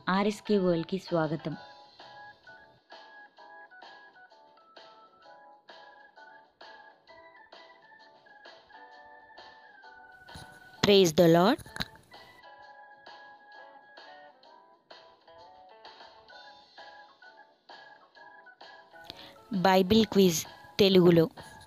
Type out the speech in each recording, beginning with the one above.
RSK వరల్డ్కి స్వాగతం praise the Lord Bible quiz తెలుగులో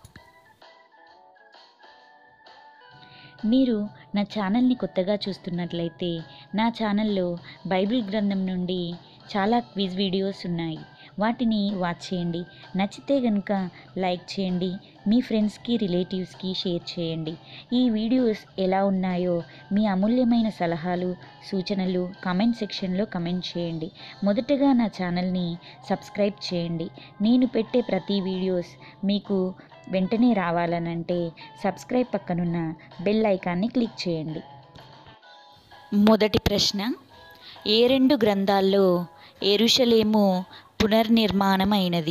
మీరు నా ఛానల్ని కొత్తగా చూస్తున్నట్లయితే నా ఛానల్లో బైబిల్ గ్రంథం నుండి చాలా క్విజ్ వీడియోస్ ఉన్నాయి వాటిని వాచ్ చేయండి నచ్చితే కనుక లైక్ చేయండి మీ ఫ్రెండ్స్కి రిలేటివ్స్కి షేర్ చేయండి ఈ వీడియోస్ ఎలా ఉన్నాయో మీ అమూల్యమైన సలహాలు సూచనలు కామెంట్ సెక్షన్లో కమెంట్ చేయండి మొదటగా నా ఛానల్ని సబ్స్క్రైబ్ చేయండి నేను పెట్టే ప్రతి వీడియోస్ మీకు వెంటనే రావాలనంటే సబ్స్క్రైబ్ పక్కనున్న బెల్ ఐకాన్ని క్లిక్ చేయండి మొదటి ప్రశ్న ఏ రెండు గ్రంథాల్లో ఎరుషలేము పునర్నిర్మాణమైనది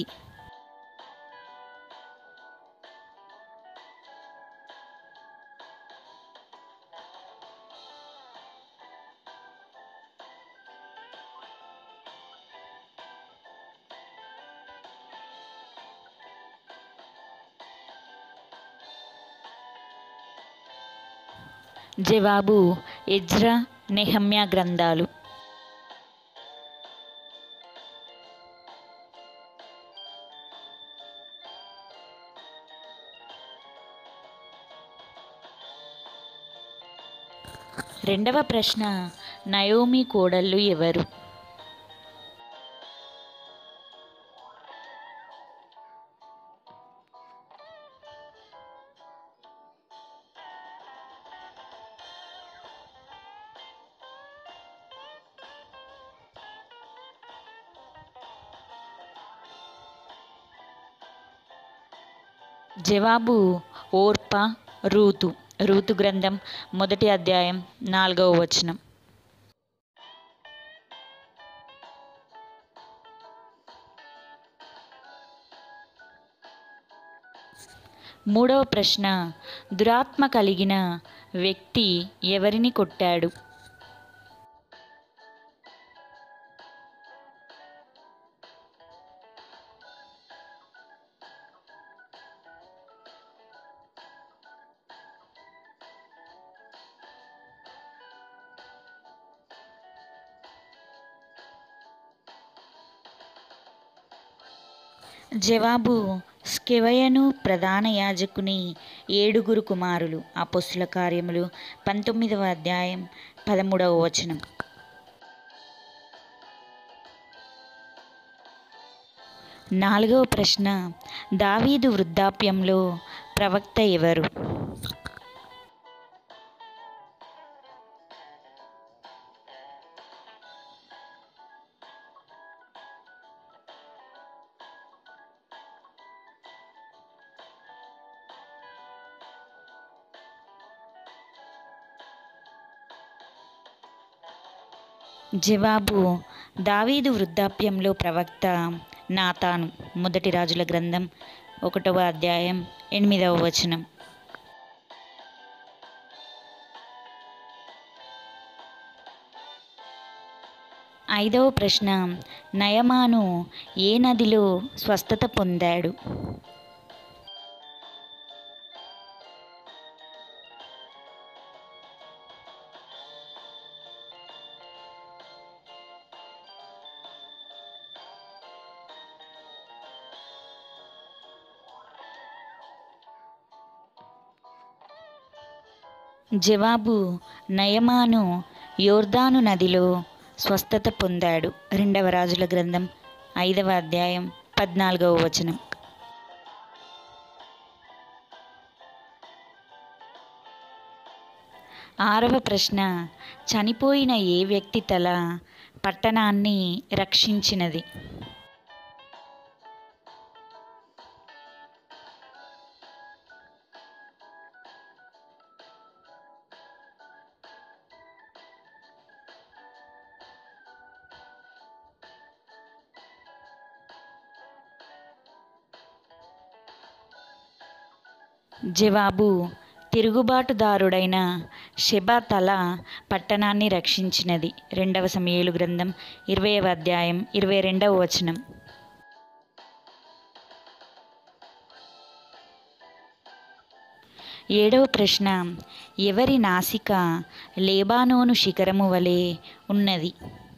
జవాబు ఎజ్రా నెహమ్యా గ్రంథాలు రెండవ ప్రశ్న నయోమి కోడళ్ళు ఎవరు జవాబు ఓర్ప రూతు రూతు గ్రంథం మొదటి అధ్యాయం నాలుగవ వచనం మూడవ ప్రశ్న దురాత్మ కలిగిన వ్యక్తి ఎవరిని కొట్టాడు జవాబు స్కెవయను ప్రధాన యాజకుని ఏడుగురు కుమారులు అపొస్తుల కార్యములు పంతొమ్మిదవ అధ్యాయం పదమూడవ వచనం నాలుగవ ప్రశ్న దావీదు వృద్ధాప్యంలో ప్రవక్త ఎవరు జవాబు దావీదు వృద్ధాప్యంలో ప్రవక్త నాతాను మొదటి రాజుల గ్రంథం ఒకటవ అధ్యాయం ఎనిమిదవ వచనం ఐదవ ప్రశ్న నయమాను ఏ నదిలో స్వస్థత పొందాడు జవాబు నయమాను యోర్దాను నదిలో స్వస్థత పొందాడు రెండవ రాజుల గ్రంథం ఐదవ అధ్యాయం పద్నాలుగవ వచనం ఆరవ ప్రశ్న చనిపోయిన ఏ వ్యక్తి తల పట్టణాన్ని రక్షించినది జవాబు తిరుగుబాటుదారుడైన షెబా తల పట్టణాన్ని రక్షించినది రెండవ సమయలు గ్రంథం ఇరవైవ అధ్యాయం ఇరవై రెండవ వచనం ఏడవ ప్రశ్న ఎవరి నాసిక లేబానోను శిఖరము వలె ఉన్నది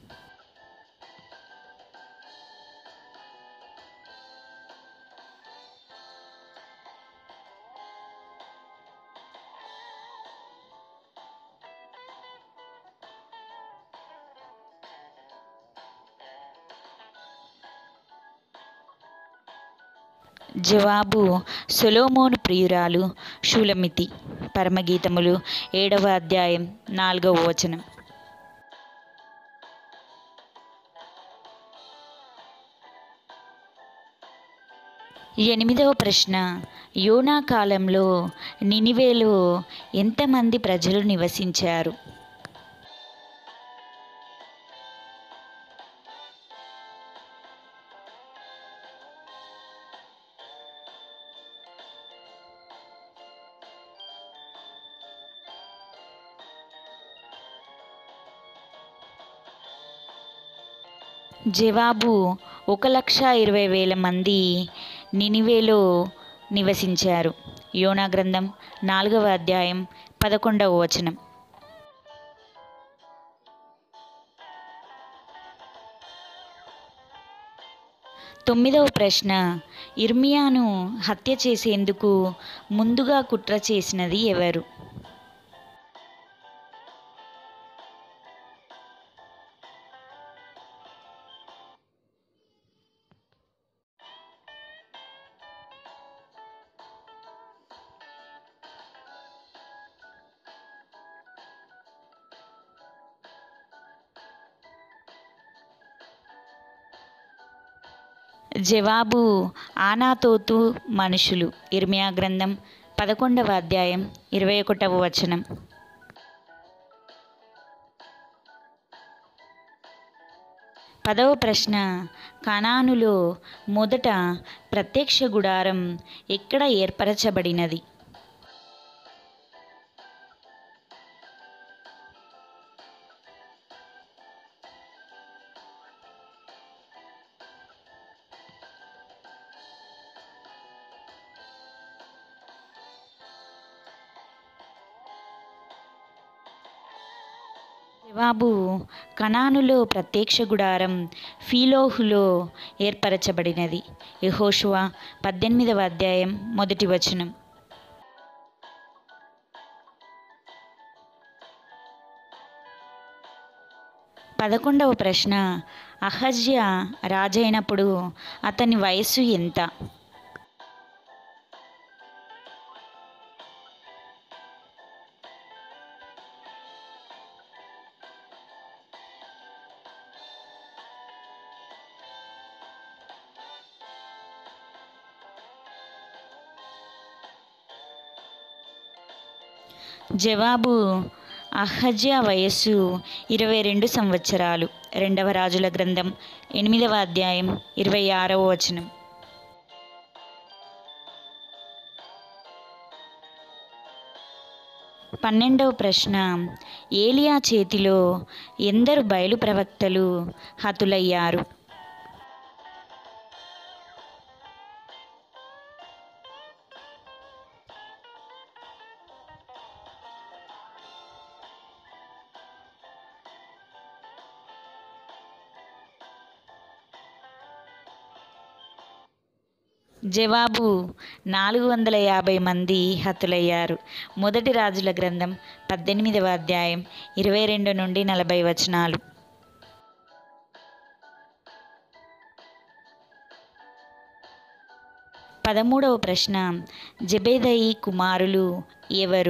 జవాబు సొలోమోను ప్రియురాలు షూలమితి పరమగీతములు ఏడవ అధ్యాయం నాలుగవ వచనం ఎనిమిదవ ప్రశ్న యోనా కాలంలో నినివేలో ఎంతమంది ప్రజలు నివసించారు జవాబు ఒక లక్ష ఇరవై వేల మంది నినివేలో నివసించారు యోనా గ్రంథం నాలుగవ అధ్యాయం పదకొండవ వచనం తొమ్మిదవ ప్రశ్న ఇర్మియాను హత్య చేసేందుకు ముందుగా కుట్ర చేసినది ఎవరు జవాబు ఆనాతోతు మనుషులు ఇర్మియా గ్రంథం పదకొండవ అధ్యాయం ఇరవై ఒకటవ వచనం పదవ ప్రశ్న కణానులో మొదట ప్రత్యక్ష గుడారం ఎక్కడ ఏర్పరచబడినది జవాబు కణానులో ప్రత్యక్ష గుడారం ఫీలోహులో ఏర్పరచబడినది యెహోషువ పద్దెనిమిదవ అధ్యాయం మొదటి వచనం పదకొండవ ప్రశ్న అహజ్య రాజైనప్పుడు అతని వయస్సు ఎంత జవాబు అహజ్య వయస్సు ఇరవై రెండు సంవత్సరాలు రెండవ రాజుల గ్రంథం ఎనిమిదవ అధ్యాయం ఇరవై ఆరవ వచనం పన్నెండవ ప్రశ్న ఏలియా చేతిలో ఎందరు బయలు ప్రవక్తలు హతులయ్యారు జవాబు నాలుగు వందల యాభై మంది హతులయ్యారు మొదటి రాజుల గ్రంథం పద్దెనిమిదవ అధ్యాయం ఇరవై రెండు నుండి నలభై వచనాలు పదమూడవ ప్రశ్న జబేదయి కుమారులు ఎవరు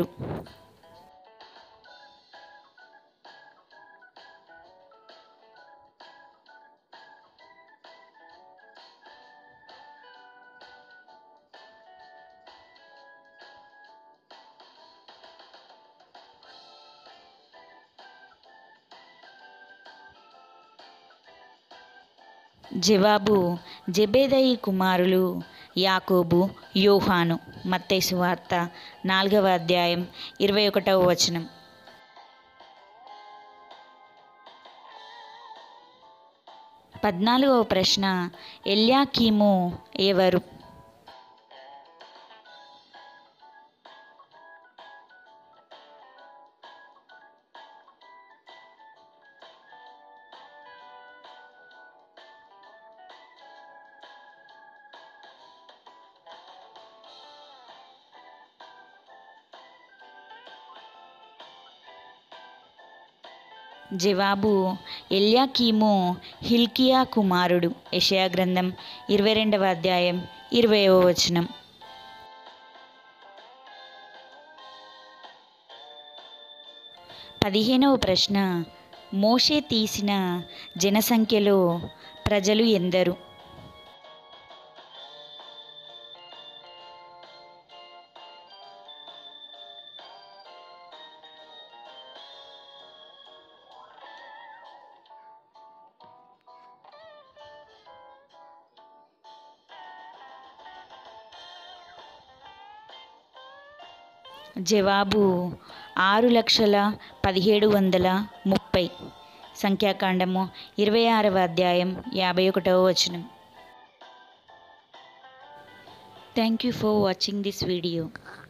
జవాబు జబేదయి కుమారులు యాకోబు యోహాను మత్తయి సువార్త నాలుగవ అధ్యాయం ఇరవై ఒకటవ వచనం పద్నాలుగవ ప్రశ్న ఎల్యాకీము ఎవరు జవాబు ఎల్యాకీము హిల్కియా కుమారుడు యెషయా గ్రంథం ఇరవై రెండవ అధ్యాయం ఇరవయవ వచనం పదిహేనవ ప్రశ్న మోషే తీసిన జనసంఖ్యలో ప్రజలు ఎందరు జవాబు ఆరు లక్షల పదిహేడు వందల ముప్పై సంఖ్యాకాండము ఇరవై ఆరవ అధ్యాయం యాభై ఒకటవ వచనం thank you for watching this video